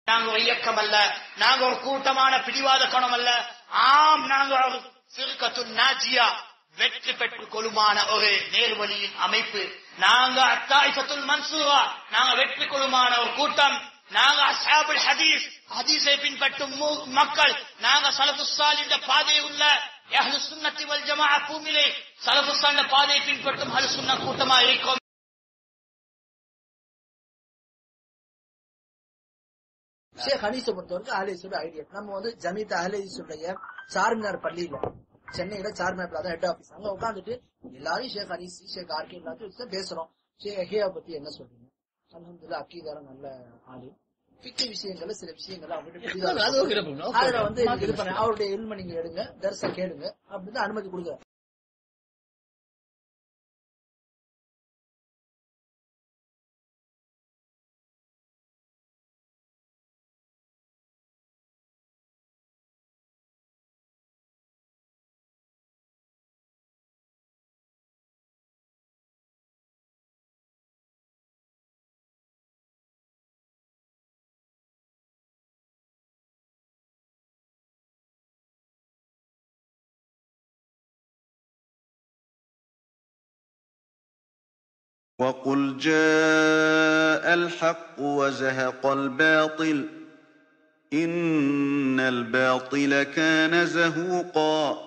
நாங்க ஒரு இயக்கம் அல்ல நாங்க ஒரு கூட்டமான பிடிவாத கணம் அல்ல ஆம் நாங்க ஒரு சிறுகத்து நாஜியா வெற்றி பெற்றுக் கொள்ளுமான ஒரு நேர்வழியின் அமைப்பு நாங்க அத்தாய்ஃபத்துல் மன்சூரா நாங்க வெற்றி கொள்ளுமான ஒரு கூட்டம் நாங்க அஸ்ஹாபுல் ஹதீஸ் ஹதீஸை பின்பற்றும் மு- மக்கள் நாங்க சலஃபு சாலின்ற பாதை உள்ள அஹ்லு சுன்னத்தி வல் ஜமாஅ பூமியிலே சலஃபு சாலின்ற பாதையை பின்பற்றும் அஹ்லு சுன்ன கூட்டமா இருக்கோம் ஷேக் ஹனீஸை பொறுத்தவரைக்கும் அஹலேசோட ஐடியா நம்ம வந்து ஜமீத் அஹலேசுடைய சார்மினார் பள்ளியில சென்னையில சார்மினார் தான் ஹெட் ஆபீஸ் அங்க உட்காந்துட்டு எல்லாரும் ஷேக் ஹனீஸ் ஷேக் ஆர்கே எல்லாத்தையும் வச்சு தான் பேசுறோம் ஷேக் ஹியா பத்தி என்ன சொல்றீங்க அல்ஹம்துலில்லாஹ் அக்கீதார நல்ல ஆளு பிக்கு விஷயங்கள்ல சில விஷயங்கள் அவங்ககிட்ட அது okay, no problem. Okay, அதுல வந்து மாத்தி இது பண்ண அவருடைய இல்ம நீங்க எடுங்க தரிசா கேளுங்க அப்படின்னு அனுமதி கொடுங்க وقل جاء الحق وزهق الباطل إن الباطل كان زهوقا